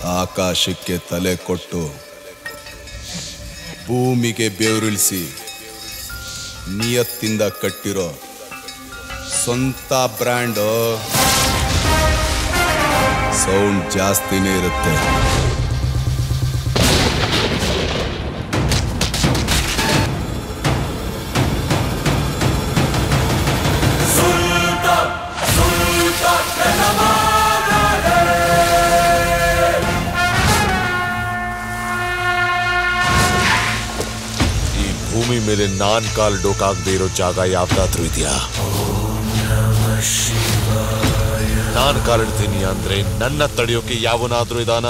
ಆಕಾಶಕ್ಕೆ ತಲೆ ಕೊಟ್ಟು ಭೂಮಿಗೆ ಬೇವರಿಳಿಸಿ ನಿಯತ್ತಿಂದ ಕಟ್ಟಿರೋ ಸ್ವಂತ ಬ್ರ್ಯಾಂಡ್ ಸೌಂಡ್ ಜಾಸ್ತಿನೇ ಇರುತ್ತೆ ಈ ಭೂಮಿ ಮೇಲೆ ನಾನ್ ಕಾಲ್ ಡೋಕಾಗದೆ ಇರೋ ಜಾಗ ಯಾವ್ದಾದ್ರೂ ಇದೆಯಾ ನಾನ್ ಕಾಲಿಡ್ತೀನಿ ಅಂದ್ರೆ ನನ್ನ ತಡೆಯೋಕೆ ಯಾವನಾದ್ರೂ ಇದಾನ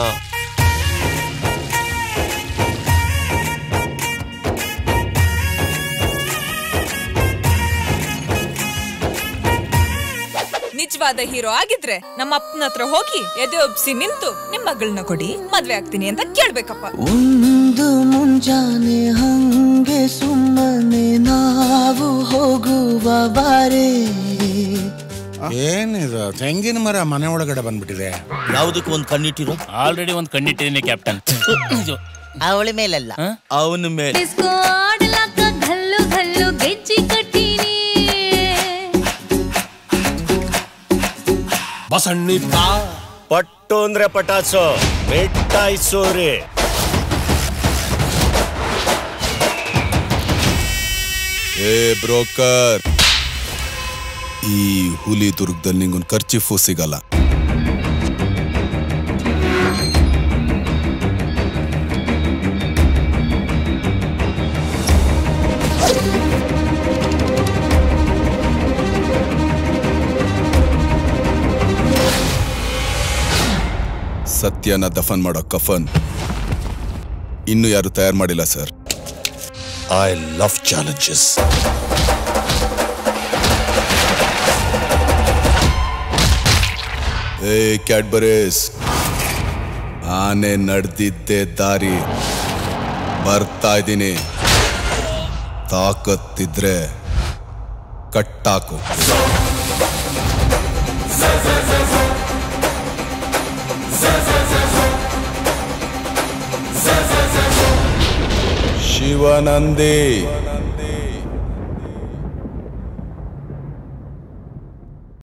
ನಿಜವಾದ ಹೀರೋ ಆಗಿದ್ರೆ ನಮ್ಮ ಅಪ್ಪನ ಹತ್ರ ಹೋಗಿ ಎದೆ ಒಪ್ಸಿ ನಿಂತು ನಿಮ್ ಮಗಳನ್ನ ಕೊಡಿ ಮದ್ವೆ ಆಗ್ತೀನಿ ಅಂತ ಕೇಳ್ಬೇಕಪ್ಪ ಒಂದು ಮುಂಜಾನೆ ಹಂಗೆ ಸುಮ್ಮನೆ ನಾವು ಹೋಗುವ ಬಾರೆ ಏನಿದು ತೆಂಗಿನ ಮರ ಮನೆ ಒಳಗಡೆ ಬಂದ್ಬಿಟ್ಟಿದೆ ಯಾವುದಕ್ಕೂ ಒಂದು ಕಣ್ಣಿಟ್ಟಿರೋ ಆಲ್ರೆಡಿ ಒಂದು ಕಣ್ಣಿಟ್ಟಿದ್ದೀನಿ ಕ್ಯಾಪ್ಟನ್ ಅವಳ ಮೇಲಲ್ಲ ಅವನ ಮೇಲೆ ಡಿಸ್ಕೋ ಆಡ್ಲಾಕ ಘಲ್ಲು ಘಲ್ಲು ಗೆಜ್ಜಿ ಕಟ್ಟೀನಿ ಪಟ್ಟು ಅಂದ್ರೆ ಪಟಾಸು ಮಿಠಾಯಿಸೋರಿ ಏ ಬ್ರೋಕರ್ ಈ ಹುಲಿ ದುರ್ಗದಲ್ಲಿ ನಿಂಗೊಂದು ಖರ್ಚಿಫು ಸಿಗಲ್ಲ ಸತ್ಯನ ದಫನ್ ಮಾಡೋ ಕಫನ್ ಇನ್ನು ಯಾರು ತಯಾರು ಮಾಡಿಲ್ಲ ಸರ್ ಐ ಲವ್ ಚಾಲೆಂಜಸ್ ಏ ಕ್ಯಾಡ್ಬರೀಸ್ ಆನೆ ನಡೆದಿದ್ದೆ ದಾರಿ ಬರ್ತಾ ಇದ್ದೀನಿ ತಾಕತ್ತಿದ್ರೆ ಕಟ್ಟಾಕು ಶಿವನಂದಿ